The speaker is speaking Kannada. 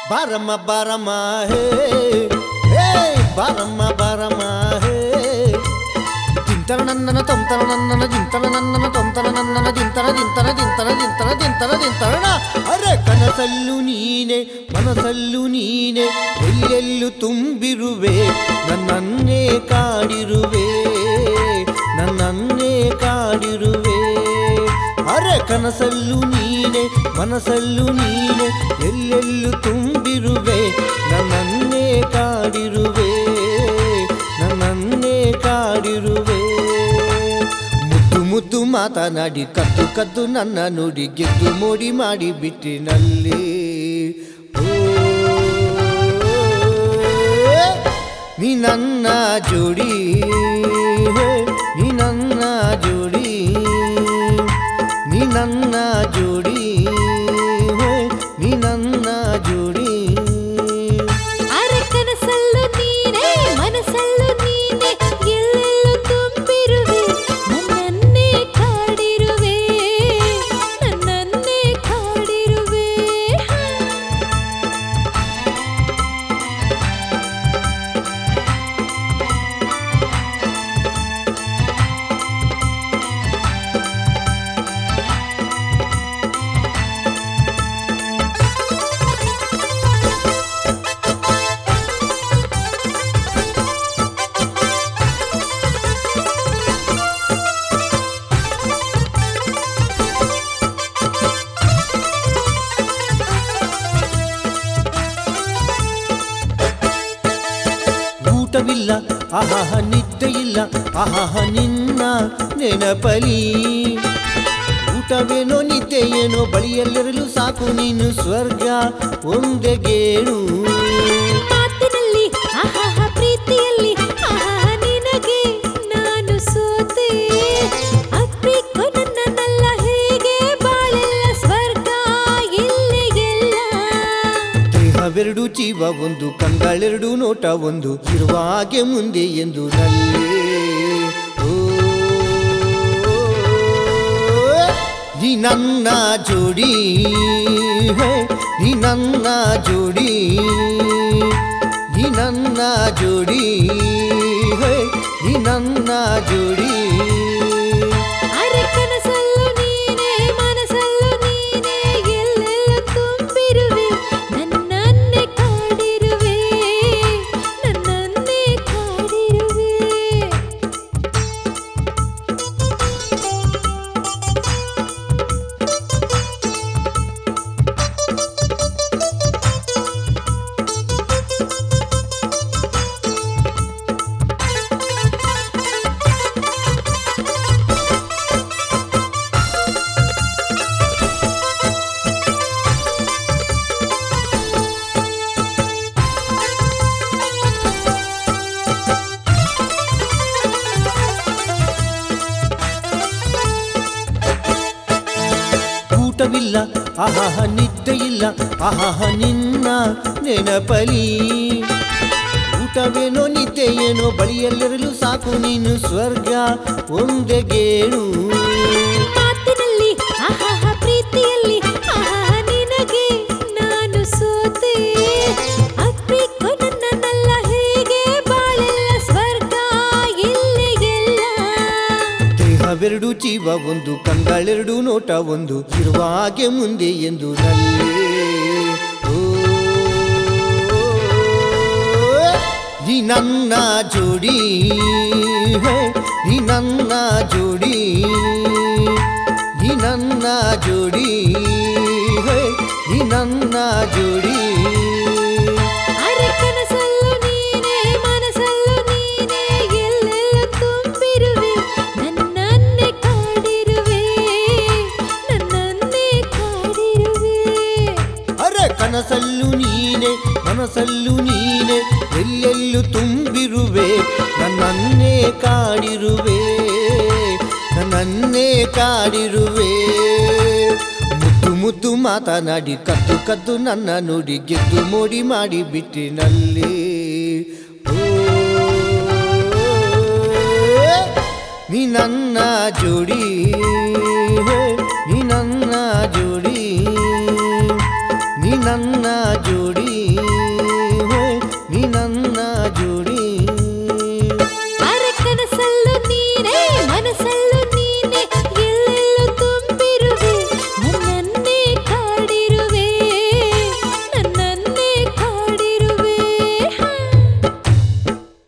ಬಾರಮ್ಮ ಬಾರಮ್ಮ ಹೇ ಹೇ ಬಾರಮ್ಮ ಬಾರಮ್ಮ ಹೇ ದಿಂತರ ನನ್ನನ ತೊಂತರ ನನ್ನನ ದಿಂತರ ನನ್ನನ ತೊಂತರ ನನ್ನನ ದಿಂತರ ದಿಂತರ ದಿಂತರ ದಿಂತರ ದಿಂತರ ದಿಂತರಣ ಅರೆ ಕನಸಲ್ಲು ನೀನೆ ಮನಸಲ್ಲು ನೀನೆ ಎಲ್ಲೆಲ್ಲೂ ತುಂಬಿರುವೆ ನನ್ನನ್ನೇ ಕಾಡಿರುವೆ ನನ್ನನ್ನೇ ಕಾಡಿರುವೆ ಅರೆ ಕನಸಲ್ಲು ನೀನೆ ಮನಸಲ್ಲು ನೀನೆ ಎಲ್ಲೆಲ್ಲೂ ತುಂಬಿರುವೆ ನನ್ನನ್ನೇ ಕಾಡಿರುವೆ ನನ್ನನ್ನೇ ಕಾಡಿರುವೆ ಮುದ್ದು ಮುದ್ದು ಮಾತನಾಡಿ ಕದ್ದು ಕದ್ದು ನನ್ನ ನುಡಿ ಗೆದ್ದು ಮೋಡಿ ಮಾಡಿ ಬಿಟ್ಟಿನಲ್ಲಿ ಓ, ನೀ ನನ್ನ ಜೋಡಿ ಹೇ, ನೀ ನನ್ನ ಜೋಡಿ ನೀ ನನ್ನ ಜೋಡಿ ಹೇ, ನೀ ನನ್ನ ಜೋಡಿ ಅರೆ ಕನಸಲ್ಲು ನೀನೇ ಮನಸ್ಸಲ್ಲು ನೀನೇ ಎಲ್ಲೆಲ್ಲೂ ತುಂಬಿರುವೆ ನನ್ನನ್ನೇ ಕಾಡಿರುವೆ ನನ್ನನ್ನೇ ಕಾಡಿರುವೆ ಊಟವಿಲ್ಲ ಆಹಾಹ ನಿದ್ದೆ ಇಲ್ಲ ಆಹಾಹ ನಿನ್ನ ನೆನಪಲಿ ಊಟವೇನೋ ನಿದ್ದೆ ಏನೋ ಬಳಿಯಲ್ಲಿರಲು ಸಾಕು ನೀನು ಸ್ವರ್ಗ ಒಂದೇ ಗೇಣು ಮಾತಿನಲ್ಲಿ ಆಹಾಹ ಪ್ರೀತಿಯಲ್ಲಿ ಆಹಾಹ ನಿನಗೆ ನಾನು ಸೋತೆ ಅಪ್ಪಿಕೊ ನನ್ನನ್ನೆಲ್ಲ ಹೇಗೆ ಬಾಳೆಲ್ಲ ಸ್ವರ್ಗ ಇಲ್ಲಿಗೆಲ್ಲ ದೇಹವೆರಡು ಜೀವ ಒಂದು ಕಂಗಳೆರಡು ನೋಟ ಒಂದು ಇರುವ ಹಾಗೆ ಮುಂದೆ ಎಂದು ನಲ್ಲೇ ಓ, ನೀ ನನ್ನ ಜೋಡಿ ಹೇ, ನೀ ನನ್ನ ಜೋಡಿ ನೀ ನನ್ನ ಜೋಡಿ ಹೇ, ನೀ ನನ್ನ ಜೋಡಿ ಅರೆ ಕನಸಲ್ಲು ನೀನೇ ಮನಸ್ಸಲ್ಲು ನೀನೇ ಎಲ್ಲೆಲ್ಲ ತುಂಬಿರುವೆ ನನ್ನನ್ನೇ ಕಾಡಿರುವೆ ನನ್ನನ್ನೇ ಕಾಡಿರುವೆ ಊಟವಿಲ್ಲ ಆಹಾಹ ನಿದ್ದೆ ಇಲ್ಲ ಆಹಾಹ ನಿನ್ನ ನೆನಪಲಿ ಊಟವೇನೋ ನಿದ್ದೆ ಏನೋ ಬಳಿಯಲ್ಲಿರಲು ಸಾಕು ನೀನು ಸ್ವರ್ಗ ಒಂದೇ ಗೇಣು ಮಾತಿನಲ್ಲಿ ಆಹಾಹ ಪ್ರೀತಿಯಲ್ಲಿ ಆಹಾಹ ನಿನಗೆ ನಾನು ಸೋತೆ ಅಪ್ಪಿಕೊ ನನ್ನನ್ನೆಲ್ಲ ಹೇಗೆ ಬಾಳೆಲ್ಲ ಸ್ವರ್ಗ ಇಲ್ಲಿಗೆಲ್ಲ ದೇಹವೆರಡು ಜೀವ ಒಂದು ಕಂಗಳೆರಡು ನೋಟ ಒಂದು ಇರುವ ಹಾಗೆ ಮುಂದೆ ಎಂದು ನಲ್ಲೇ ಓ, ನೀ ನನ್ನ ಜೋಡಿ ಹೇ, ನೀ ನನ್ನ ಜೋಡಿ ನೀ ನನ್ನ ಜೋಡಿ ಹೇ, ನೀ ನನ್ನ ಜೋಡಿ ಅರೆ ಕನಸಲ್ಲು ನೀನೇ ಮನಸ್ಸಲ್ಲು ನೀನೇ ಎಲ್ಲೆಲ್ಲ ತುಂಬಿರುವೆ ನನ್ನನ್ನೇ ಕಾಡಿರುವೆ ನನ್ನನ್ನೇ ಕಾಡಿರುವೆ ಅರೆ ಕನಸಲ್ಲು ನೀನೆ ಮನಸಲ್ಲು ನೀನೆ ಎಲ್ಲೆಲ್ಲೂ ತುಂಬಿರುವೆ ನನ್ನನ್ನೇ ಕಾಡಿರುವೆ ನನ್ನನ್ನೇ ಕಾಡಿರುವೆ ಮುದ್ದು ಮುದ್ದು ಮಾತನಾಡಿ ಕದ್ದು ಕದ್ದು ನನ್ನ ನುಡಿ ಗೆದ್ದು ಮೋಡಿ ಮಾಡಿ ಬಿಟ್ಟಿನಲ್ಲಿ ಓ, ನೀ ನನ್ನ ಜೋಡಿ ಹೇ, ನೀ ನನ್ನ ಜೋಡಿ ನೀ ನನ್ನ ಜೋಡಿ